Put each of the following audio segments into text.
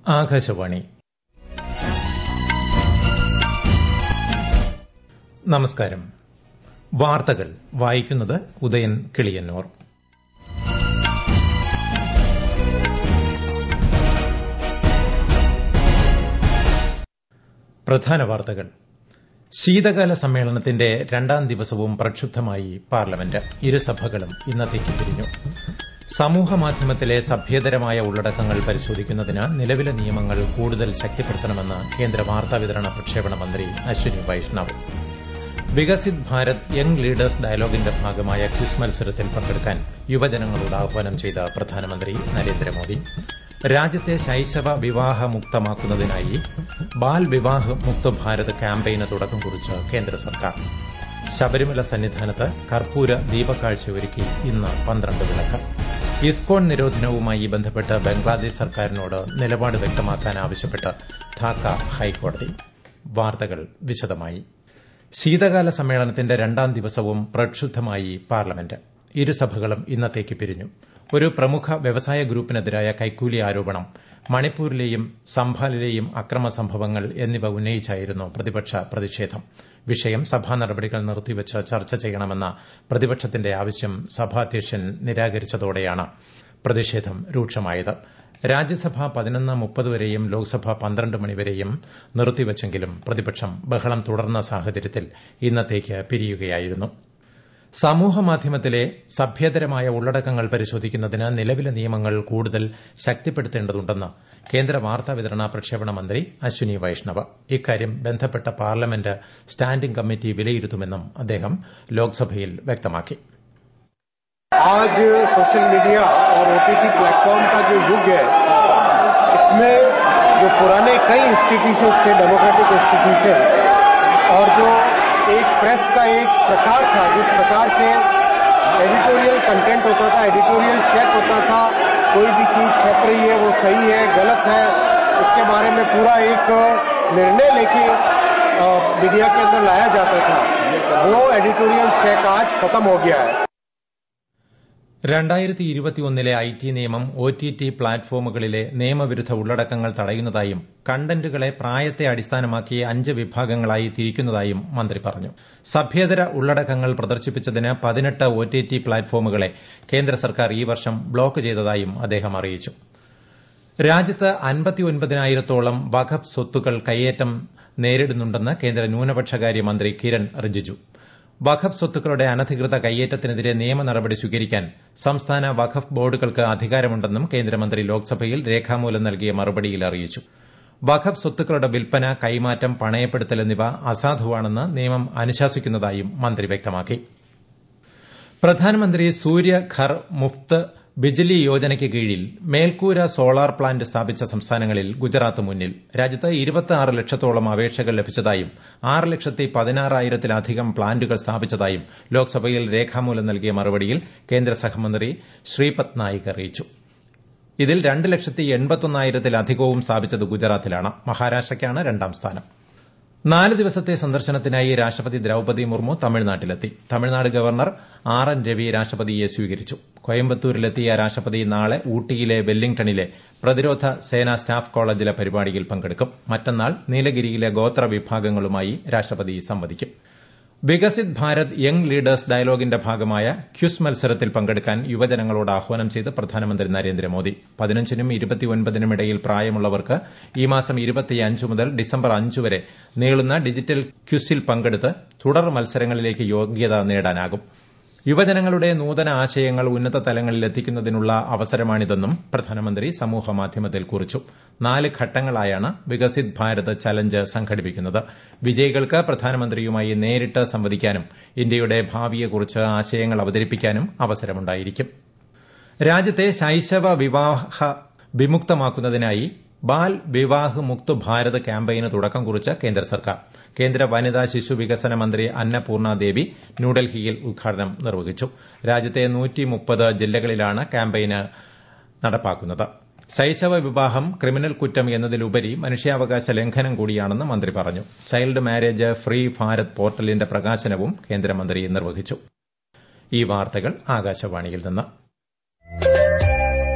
ആകാശവാണി നമസ്കാരം വാർത്തകൾ വായിക്കുന്നത് ഉദയൻ കിളിയന്നൂർ പ്രധാന വാർത്തകൾ ശീതകാല സമ്മേളനത്തിന്റെ രണ്ടാം ദിവസവും പ്രക്ഷുബ്ധമായി പാർലമെന്റ് ഇരുസഭകളും ഇന്നത്തേക്ക് പിരിഞ്ഞു സമൂഹമാധ്യമത്തിലെ സഭ്യതരമായ ഉള്ളടക്കങ്ങൾ പരിശോധിക്കുന്നതിന് നിലവിലെ നിയമങ്ങൾ കൂടുതൽ ശക്തിപ്പെടുത്തണമെന്ന് കേന്ദ്ര വാർത്താവിതരണ പ്രക്ഷേപണ മന്ത്രി അശ്വിനി വൈഷ്ണവ് വികസിത് ഭാരത് യങ് ലീഡേഴ്സ് ഡയലോഗിന്റെ ഭാഗമായ ക്വിസ് മത്സരത്തിൽ പങ്കെടുക്കാൻ യുവജനങ്ങളോട് ആഹ്വാനം ചെയ്ത പ്രധാനമന്ത്രി നരേന്ദ്രമോദി രാജ്യത്തെ ശൈശവ വിവാഹ മുക്തമാക്കുന്നതിനായി ബാൽ വിവാഹ് മുക്ത് ഭാരത് ക്യാമ്പയിന് തുടക്കം കുറിച്ച് കേന്ദ്ര സർക്കാർ ശബരിമല സന്നിധാനത്ത് കർപ്പൂര ദീപക്കാഴ്ച ഒരുക്കി ഇന്ന് പന്ത്രണ്ട് വിളക്ക് ഇസ്കോൺ നിരോധനവുമായി ബന്ധപ്പെട്ട് ബംഗ്ലാദേശ് സർക്കാരിനോട് നിലപാട് വ്യക്തമാക്കാൻ ആവശ്യപ്പെട്ട് ധാക്ക ഹൈക്കോടതി വാർത്തകൾ വിശദമായി ശീതകാല സമ്മേളനത്തിന്റെ രണ്ടാം ദിവസവും പ്രക്ഷുബ്ധമായി പാർലമെന്റ് ഇരുസഭകളും ഇന്നത്തേക്ക് പിരിഞ്ഞു ഒരു പ്രമുഖ വ്യവസായ ഗ്രൂപ്പിനെതിരായ കൈക്കൂലി ആരോപണം മണിപ്പൂരിലെയും സംഭാലിലെയും അക്രമ സംഭവങ്ങൾ എന്നിവ ഉന്നയിച്ചായിരുന്നു പ്രതിപക്ഷ പ്രതിഷേധം വിഷയം സഭാ നടപടികൾ നിർത്തിവച്ച് ചർച്ച ചെയ്യണമെന്ന പ്രതിപക്ഷത്തിന്റെ ആവശ്യം സഭാധ്യക്ഷൻ നിരാകരിച്ചതോടെയാണ് പ്രതിഷേധം രൂക്ഷമായത് രാജ്യസഭ പതിനൊന്ന് മുപ്പത് വരെയും ലോക്സഭ പന്ത്രണ്ട് മണിവരെയും നിർത്തിവച്ചെങ്കിലും പ്രതിപക്ഷം ബഹളം തുടർന്ന സാഹചര്യത്തിൽ ഇന്നത്തേക്ക് പിരിയുകയായിരുന്നു സമൂഹമാധ്യമത്തിലെ സഭ്യതരമായ ഉള്ളടക്കങ്ങൾ പരിശോധിക്കുന്നതിന് നിലവിലെ നിയമങ്ങൾ കൂടുതൽ ശക്തിപ്പെടുത്തേണ്ടതുണ്ടെന്ന് കേന്ദ്ര വാർത്താവിതരണ പ്രക്ഷേപണ മന്ത്രി അശ്വിനി വൈഷ്ണവ് ഇക്കാര്യം ബന്ധപ്പെട്ട പാർലമെന്റ് സ്റ്റാൻഡിംഗ് കമ്മിറ്റി വിലയിരുത്തുമെന്നും അദ്ദേഹം ലോക്സഭയിൽ വ്യക്തമാക്കി आज सोशल मीडिया और ओटीटी प्लेटफॉर्म का जो युग है इसमें जो पुराने कई इंस्टीट्यूशंस थे डेमोक्रेटिक इंस्टीट्यूशन और जो एक प्रेस का एक प्रकार था जिस प्रकार से एडिटोरियल कंटेंट होता था एडिटोरियल चेक होता था कोई भी चीज छप रही है वो सही है गलत है उसके बारे में पूरा एक निर्णय लेके मीडिया के अंदर लाया जाता था वो एडिटोरियल चेक आज खत्म हो गया है രണ്ടായിരത്തി ഇരുപത്തിയൊന്നിലെ ഐ ടി നിയമം ഒ ടി ടി പ്ലാറ്റ്ഫോമുകളിലെ നിയമവിരുദ്ധ ഉള്ളടക്കങ്ങൾ തടയുന്നതായും കണ്ടന്റുകളെ പ്രായത്തെ അടിസ്ഥാനമാക്കി അഞ്ച് വിഭാഗങ്ങളായി തിരിക്കുന്നതായും മന്ത്രി പറഞ്ഞു സഭ്യതര ഉള്ളടക്കങ്ങൾ പ്രദർശിപ്പിച്ചതിന് പതിനെട്ട് ഒ ടി ടി പ്ലാറ്റ്ഫോമുകളെ കേന്ദ്ര സർക്കാർ ഈ വർഷം ബ്ലോക്ക് ചെയ്തതായും അദ്ദേഹം അറിയിച്ചു രാജ്യത്ത് അൻപത്തിയൊൻപതിനായിരത്തോളം വഖഫ് സ്വത്തുക്കൾ കൈയേറ്റം നേരിടുന്നുണ്ടെന്ന് കേന്ദ്ര ന്യൂനപക്ഷകാര്യ മന്ത്രി കിരൺ റിജിജു വഖഫ് സ്വത്തുക്കളുടെ അനധികൃത കൈയേറ്റത്തിനെതിരെ നിയമ നടപടി സ്വീകരിക്കാൻ സംസ്ഥാന വഖഫ് ബോർഡുകൾക്ക് അധികാരമുണ്ടെന്നും കേന്ദ്രമന്ത്രി ലോക്സഭയിൽ രേഖാമൂലം നൽകിയ മറുപടിയിൽ അറിയിച്ചു വഖഫ് സ്വത്തുക്കളുടെ വിൽപ്പന കൈമാറ്റം പണയപ്പെടുത്തൽ എന്നിവ അസാധുവാണെന്ന് നിയമം അനുശാസിക്കുന്നതായും മന്ത്രി വ്യക്തമാക്കി പ്രധാനമന്ത്രി സൂര്യ ഘർ മുഫ്ത് ബിജ്ലി യോജനയ്ക്ക് കീഴിൽ മേൽക്കൂര സോളാർ പ്ലാന്റ് സ്ഥാപിച്ച സംസ്ഥാനങ്ങളിൽ ഗുജറാത്ത് മുന്നിൽ രാജ്യത്ത് ഇരുപത്തിയാറ് ലക്ഷത്തോളം അപേക്ഷകൾ ലഭിച്ചതായും ആറ് ലക്ഷത്തി പതിനാറായിരത്തിലധികം പ്ലാന്റുകൾ സ്ഥാപിച്ചതായും ലോക്സഭയിൽ രേഖാമൂലം നൽകിയ മറുപടിയിൽ കേന്ദ്ര സഹമന്ത്രി ശ്രീപത് നായിക് അറിയിച്ചു ഇതിൽ രണ്ട് ലക്ഷത്തി എൺപത്തൊന്നായിരത്തിലധികവും സ്ഥാപിച്ചത് ഗുജറാത്തിലാണ് മഹാരാഷ്ട്രയ്ക്കാണ് രണ്ടാം സ്ഥാനം നാല് ദിവസത്തെ സന്ദർശനത്തിനായി രാഷ്ട്രപതി ദ്രൌപതി മുർമു തമിഴ്നാട്ടിലെത്തി Tamil Nadu governor R N Ravi രാഷ്ട്രപതിയെ സ്വീകരിച്ചു കോയമ്പത്തൂരിലെത്തിയ രാഷ്ട്രപതി നാളെ ഊട്ടിയിലെ വെല്ലിംഗ്ടണിലെ പ്രതിരോധ സേനാ സ്റ്റാഫ് കോളേജിലെ പരിപാടിയിൽ പങ്കെടുക്കും മറ്റന്നാൾ നീലഗിരിയിലെ ഗോത്ര വിഭാഗങ്ങളുമായി രാഷ്ട്രപതി സംവദിക്കും വികസിത് ഭാരത് യങ് ലീഡേഴ്സ് ഡയലോഗിന്റെ ഭാഗമായ ക്യുസ് മത്സരത്തിൽ പങ്കെടുക്കാൻ യുവജനങ്ങളോട് ആഹ്വാനം ചെയ്ത് പ്രധാനമന്ത്രി നരേന്ദ്രമോദി പതിനഞ്ചിനും ഇരുപത്തിയൊൻപതിനും ഇടയിൽ പ്രായമുള്ളവർക്ക് ഈ മാസം ഇരുപത്തിയഞ്ച് മുതൽ ഡിസംബർ അഞ്ച് വരെ നീളുന്ന ഡിജിറ്റൽ ക്യുസിൽ പങ്കെടുത്ത് തുടർ മത്സരങ്ങളിലേക്ക് യോഗ്യത നേടാനാകും യുവജനങ്ങളുടെ നൂതന ആശയങ്ങൾ ഉന്നത തലങ്ങളിൽ എത്തിക്കുന്നതിനുള്ള അവസരമാണിതെന്നും പ്രധാനമന്ത്രി സമൂഹമാധ്യമത്തിൽ കുറിച്ചു നാല് ഘട്ടങ്ങളായാണ് വികസിത് ഭാരത് ചലഞ്ച് സംഘടിപ്പിക്കുന്നത് വിജയികൾക്ക് പ്രധാനമന്ത്രിയുമായി നേരിട്ട് സംവദിക്കാനും ഇന്ത്യയുടെ ഭാവിയെക്കുറിച്ച് ആശയങ്ങൾ അവതരിപ്പിക്കാനും അവസരമുണ്ടായിരിക്കും രാജ്യത്തെ ശൈശവ വിവാഹ വിമുക്തമാക്കുന്നതിനായി ബാൽ വിവാഹ് മുക്ത് ഭാരത് ക്യാമ്പയിന് തുടക്കം കുറിച്ച് കേന്ദ്ര സർക്കാർ കേന്ദ്ര വനിതാ ശിശു വികസന മന്ത്രി അന്നപൂർണ ദേവി ന്യൂഡൽഹിയിൽ ഉദ്ഘാടനം നിർവഹിച്ചു രാജ്യത്തെ ജില്ലകളിലാണ് ക്യാമ്പയിന് നടപ്പാക്കുന്നത് ശൈശവ വിവാഹം ക്രിമിനൽ കുറ്റം എന്നതിലുപരി മനുഷ്യാവകാശ ലംഘനം കൂടിയാണെന്ന് മന്ത്രി പറഞ്ഞു ചൈൽഡ് മാരേജ് ഫ്രീ ഭാരത് പോർട്ടലിന്റെ പ്രകാശനവും കേന്ദ്രമന്ത്രി നിർവഹിച്ചു ഈ വാർത്തകൾ ആകാശവാണിയിൽ നിന്ന്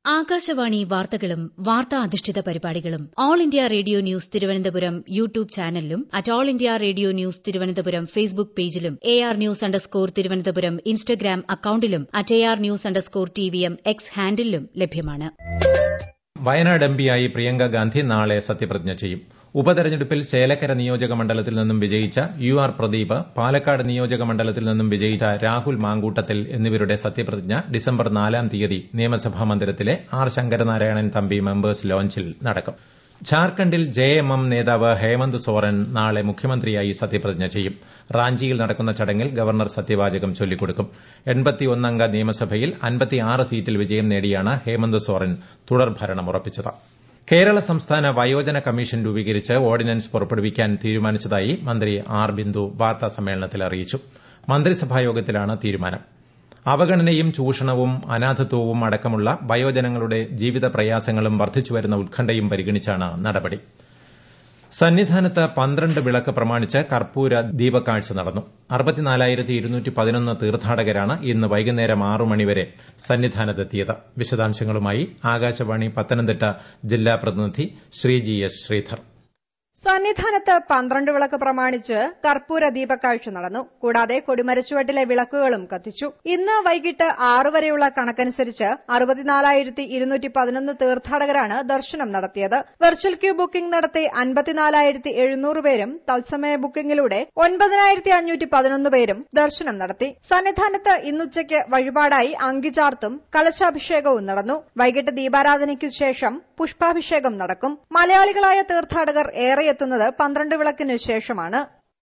ആകാശവാണി വാർത്തകളും വാർത്താ അധിഷ്ഠിത പരിപാടികളും All India Radio news Thiruvananthapuram YouTube ചാനലിലും at All India Radio news Thiruvananthapuram Facebook പേജിലും A R news underscore Thiruvananthapuram Instagram അക്കൌണ്ടിലും at A R news underscore T V M X ഹാൻഡിലും ലഭ്യമാണ് വയനാട് എംപിയായി പ്രിയങ്ക ഗാന്ധി നാളെ സത്യപ്രതിജ്ഞ ചെയ്യും ഉപതെരഞ്ഞെടുപ്പിൽ ചേലക്കര നിയോജക മണ്ഡലത്തിൽ നിന്നും വിജയിച്ച യു ആർ പ്രദീപ് പാലക്കാട് നിയോജക മണ്ഡലത്തിൽ നിന്നും വിജയിച്ച രാഹുൽ മാങ്കൂട്ടത്തിൽ എന്നിവരുടെ സത്യപ്രതിജ്ഞ ഡിസംബർ നാലാം തീയതി നിയമസഭാ മന്ദിരത്തിലെ ആർ ശങ്കരനാരായണൻ തമ്പി മെമ്പേഴ്സ് ലോഞ്ചിൽ നടക്കും ഝാർഖണ്ഡിൽ ജെഎംഎം നേതാവ് ഹേമന്ത് സോറൻ നാളെ മുഖ്യമന്ത്രിയായി സത്യപ്രതിജ്ഞ ചെയ്യും റാഞ്ചിയിൽ നടക്കുന്ന ചടങ്ങിൽ ഗവർണർ സത്യവാചകം ചൊല്ലിക്കൊടുക്കും എൺപത്തിയൊന്നംഗ നിയമസഭയിൽ അൻപത്തിയാറ് സീറ്റിൽ വിജയം നേടിയാണ് ഹേമന്ത് സോറൻ തുടർഭരണം ഉറപ്പിച്ചത് കേരള സംസ്ഥാന വയോജന കമ്മീഷൻ രൂപീകരിച്ച് ഓർഡിനൻസ് പുറപ്പെടുവിക്കാൻ തീരുമാനിച്ചതായി മന്ത്രി ആർ ബിന്ദു വാർത്താ സമ്മേളനത്തിൽ അറിയിച്ചു മന്ത്രിസഭായോഗത്തിലാണ് തീരുമാനം അവഗണനയും ചൂഷണവും അനാഥത്വവും അടക്കമുള്ള വയോജനങ്ങളുടെ ജീവിത പ്രയാസങ്ങളും വർദ്ധിച്ചുവരുന്ന ഉത്കണ്ഠയും പരിഗണിച്ചാണ് നടപടി സന്നിധാനത്ത് പന്ത്രണ്ട് വിളക്ക് പ്രമാണിച്ച് കർപ്പൂര ദീപക്കാഴ്ച നടന്നു അറുപത്തിനാലായിരത്തി ഇരുന്നൂറ്റി പതിനൊന്ന് തീർത്ഥാടകരാണ് ഇന്ന് വൈകുന്നേരം ആറു മണിവരെ സന്നിധാനത്തെത്തിയത് വിശദാംശങ്ങളുമായി ആകാശവാണി പത്തനംതിട്ട ജില്ലാ പ്രതിനിധി ശ്രീജി എസ് ശ്രീധർ സന്നിധാനത്ത് പന്ത്രണ്ട് വിളക്ക് പ്രമാണിച്ച് കർപ്പൂര ദീപക്കാഴ്ച നടന്നു കൂടാതെ കൊടിമരച്ചുവട്ടിലെ വിളക്കുകളും കത്തിച്ചു ഇന്ന് വൈകിട്ട് ആറു വരെയുള്ള കണക്കനുസരിച്ച് അറുപത്തിനാലായിരത്തി ഇരുന്നൂറ്റി പതിനൊന്ന് തീർത്ഥാടകരാണ് ദർശനം നടത്തിയത് വെർച്വൽ ക്യൂ ബുക്കിംഗ് നടത്തി അൻപത്തിനാലായിരത്തി എഴുന്നൂറ് പേരും തത്സമയ ബുക്കിംഗിലൂടെ ഒൻപതിനായിരത്തി അഞ്ഞൂറ്റി പതിനൊന്ന് പേരും ദർശനം നടത്തി സന്നിധാനത്ത് ഇന്നുച്ചയ്ക്ക് വഴിപാടായി അങ്കിചാർത്തും കലശാഭിഷേകവും നടന്നു വൈകിട്ട് ദീപാരാധനയ്ക്കു ശേഷം പുഷ്പാഭിഷേകം നടക്കും മലയാളികളായ തീർത്ഥാടകർ ഏറെ എത്തുന്നത് പന്ത്രണ്ട് വിളക്കിനു ശേഷമാണ്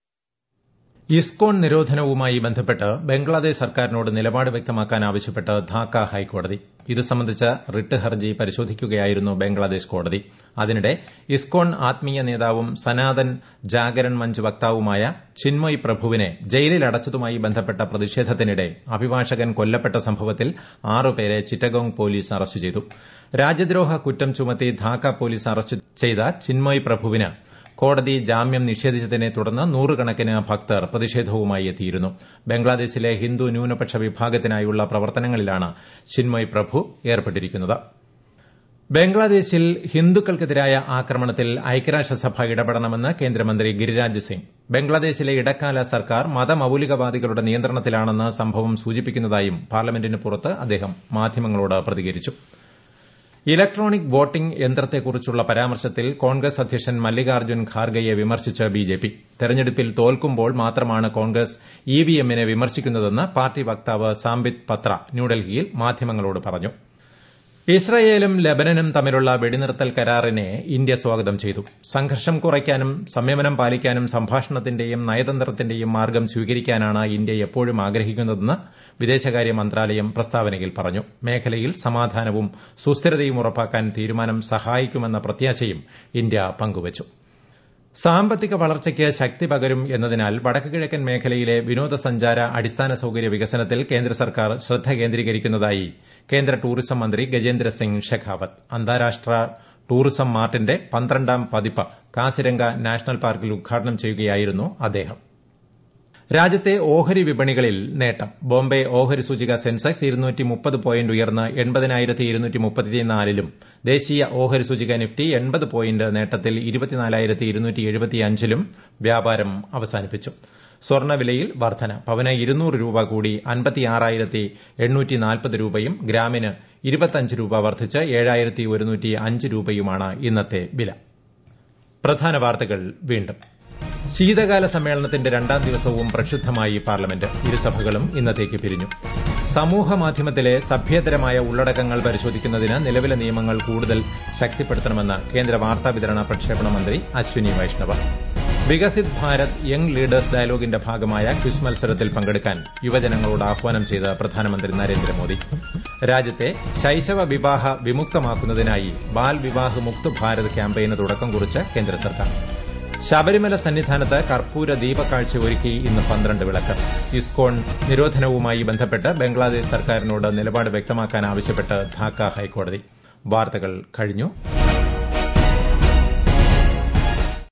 ഇസ്കോൺ നിരോധനവുമായി ബന്ധപ്പെട്ട് ബംഗ്ലാദേശ് സർക്കാരിനോട് നിലപാട് വ്യക്തമാക്കാൻ ആവശ്യപ്പെട്ട് ധാക്ക ഹൈക്കോടതി ഇത് സംബന്ധിച്ച റിട്ട് ഹർജി പരിശോധിക്കുകയായിരുന്നു ബംഗ്ലാദേശ് കോടതി അതിനിടെ ഇസ്കോൺ ആത്മീയ നേതാവും സനാതൻ ജാഗരൺ മഞ്ച് വക്താവുമായ ചിന്മയ് പ്രഭുവിനെ ജയിലിൽ അടച്ചതുമായി ബന്ധപ്പെട്ട പ്രതിഷേധത്തിനിടെ അഭിഭാഷകൻ കൊല്ലപ്പെട്ട സംഭവത്തിൽ ആറുപേരെ ചിറ്റഗോങ് പോലീസ് അറസ്റ്റ് ചെയ്തു രാജ്യദ്രോഹ കുറ്റം ചുമത്തി ധാക്ക പോലീസ് അറസ്റ്റ് ചെയ്ത ചിന്മയ് പ്രഭുവിന് കോടതി ജാമ്യം നിഷേധിച്ചതിനെ തുടർന്ന് നൂറുകണക്കിന് ഭക്തർ പ്രതിഷേധവുമായി എത്തിയിരുന്നു ബംഗ്ലാദേശിലെ ഹിന്ദു ന്യൂനപക്ഷ വിഭാഗത്തിനായുള്ള പ്രവർത്തനങ്ങളിലാണ് ചിന്മയ് പ്രഭു ഏർപ്പെട്ടിരിക്കുന്നത് ബംഗ്ലാദേശിൽ ഹിന്ദുക്കൾക്കെതിരായ ആക്രമണത്തിൽ ഐക്യരാഷ്ട്രസഭ ഇടപെടണമെന്ന് കേന്ദ്രമന്ത്രി ഗിരിരാജ് സിംഗ് ബംഗ്ലാദേശിലെ ഇടക്കാല സർക്കാർ മതമൌലികവാദികളുടെ നിയന്ത്രണത്തിലാണെന്ന് സംഭവം സൂചിപ്പിക്കുന്നതായും പാർലമെന്റിന് പുറത്ത് അദ്ദേഹം മാധ്യമങ്ങളോട് പ്രതികരിച്ചു ഇലക്ട്രോണിക് വോട്ടിംഗ് യന്ത്രത്തെക്കുറിച്ചുള്ള പരാമർശത്തിൽ കോൺഗ്രസ് അധ്യക്ഷൻ മല്ലികാർജ്ജുൻ ഖാർഗെയെ വിമർശിച്ച് ബിജെപി തെരഞ്ഞെടുപ്പിൽ തോൽക്കുമ്പോൾ മാത്രമാണ് കോൺഗ്രസ് ഇവിഎമ്മിനെ വിമർശിക്കുന്നതെന്ന് പാർട്ടി വക്താവ് സാംബിത് പത്ര ന്യൂഡൽഹിയിൽ മാധ്യമങ്ങളോട് പറഞ്ഞു ഇസ്രയേലും ലബനനും തമ്മിലുള്ള വെടിനിർത്തൽ കരാറിനെ ഇന്ത്യ സ്വാഗതം ചെയ്തു സംഘർഷം കുറയ്ക്കാനും സംയമനം പാലിക്കാനും സംഭാഷണത്തിന്റെയും നയതന്ത്രത്തിന്റെയും മാർഗം സ്വീകരിക്കാനാണ് ഇന്ത്യ എപ്പോഴും ആഗ്രഹിക്കുന്നതെന്ന് വിദേശകാര്യ മന്ത്രാലയം പ്രസ്താവനയിൽ പറഞ്ഞു മേഖലയിൽ സമാധാനവും സുസ്ഥിരതയും ഉറപ്പാക്കാൻ തീരുമാനം സഹായിക്കുമെന്ന പ്രത്യാശയും ഇന്ത്യ പങ്കുവച്ചു സാമ്പത്തിക വളർച്ചയ്ക്ക് ശക്തി പകരും എന്നതിനാൽ വടക്കുകിഴക്കൻ മേഖലയിലെ വിനോദസഞ്ചാര അടിസ്ഥാന സൌകര്യ വികസനത്തിൽ കേന്ദ്ര സർക്കാർ ശ്രദ്ധ കേന്ദ്രീകരിക്കുന്നതായി കേന്ദ്ര ടൂറിസം മന്ത്രി ഗജേന്ദ്ര സിംഗ് ഷെഖാവത്ത് അന്താരാഷ്ട്ര ടൂറിസം മാർട്ടിന്റെ പന്ത്രണ്ടാം പതിപ്പ് കാസിരംഗ നാഷണൽ പാർക്കിൽ ഉദ്ഘാടനം ചെയ്യുകയായിരുന്നു അദ്ദേഹം രാജ്യത്തെ ഓഹരി വിപണികളിൽ നേട്ടം ബോംബെ ഓഹരി സൂചിക സെൻസെക്സ് ഇരുന്നൂറ്റി മുപ്പത് പോയിന്റ് ഉയർന്ന് എൺപതിനായിരത്തി ഇരുന്നൂറ്റി മുപ്പത്തിനാലിലും ദേശീയ ഓഹരി സൂചിക നിഫ്റ്റി എൺപത് പോയിന്റ് നേട്ടത്തിൽ ഇരുപത്തിനാലായിരത്തി ഇരുന്നൂറ്റി എഴുപത്തിയഞ്ചിലും വ്യാപാരം അവസാനിപ്പിച്ചു സ്വർണ്ണവിലയിൽ വർധന പവന് ഇരുന്നൂറ് രൂപ കൂടി അൻപത്തിയാറായിരത്തി എണ്ണൂറ്റി നാൽപ്പത് രൂപയും ഗ്രാമിന് ഇരുപത്തഞ്ച് രൂപ വർദ്ധിച്ച് ഏഴായിരത്തി ഒരുന്നൂറ്റി അഞ്ച് രൂപയുമാണ് ഇന്നത്തെ വില പ്രധാന വാർത്തകൾ വീണ്ടും ശീതകാല സമ്മേളനത്തിന്റെ രണ്ടാം ദിവസവും പ്രക്ഷുബ്ധമായി പാർലമെന്റ് ഇരുസഭകളും ഇന്നത്തേക്ക് പിരിഞ്ഞു സമൂഹ മാധ്യമത്തിലെ സഭ്യതരമായ ഉള്ളടക്കങ്ങൾ പരിശോധിക്കുന്നതിന് നിലവിലെ നിയമങ്ങൾ കൂടുതൽ ശക്തിപ്പെടുത്തണമെന്ന് കേന്ദ്ര വാർത്താവിതരണ പ്രക്ഷേപണ മന്ത്രി അശ്വിനി വൈഷ്ണവ് വികസിത് ഭാരത് യങ് ലീഡേഴ്സ് ഡയലോഗിന്റെ ഭാഗമായ ക്വിസ് മത്സരത്തിൽ പങ്കെടുക്കാൻ യുവജനങ്ങളോട് ആഹ്വാനം ചെയ്ത് പ്രധാനമന്ത്രി നരേന്ദ്രമോദി രാജ്യത്തെ ശൈശവ വിവാഹ വിമുക്തമാക്കുന്നതിനായി ബാൽ വിവാഹ് മുക്ത് ഭാരത് ക്യാമ്പയിന് തുടക്കം കുറിച്ച് കേന്ദ്ര സർക്കാർ ശബരിമല സന്നിധാനത്ത് കർപ്പൂര ദീപക്കാഴ്ച ഒരുക്കി ഇന്ന് പന്ത്രണ്ട് വിളക്ക് ഇസ്കോൺ നിരോധനവുമായി ബന്ധപ്പെട്ട് ബംഗ്ലാദേശ് സർക്കാരിനോട് നിലപാട് വ്യക്തമാക്കാൻ ആവശ്യപ്പെട്ട് ധാക്ക ഹൈക്കോടതി വാർത്തകൾ കഴിഞ്ഞു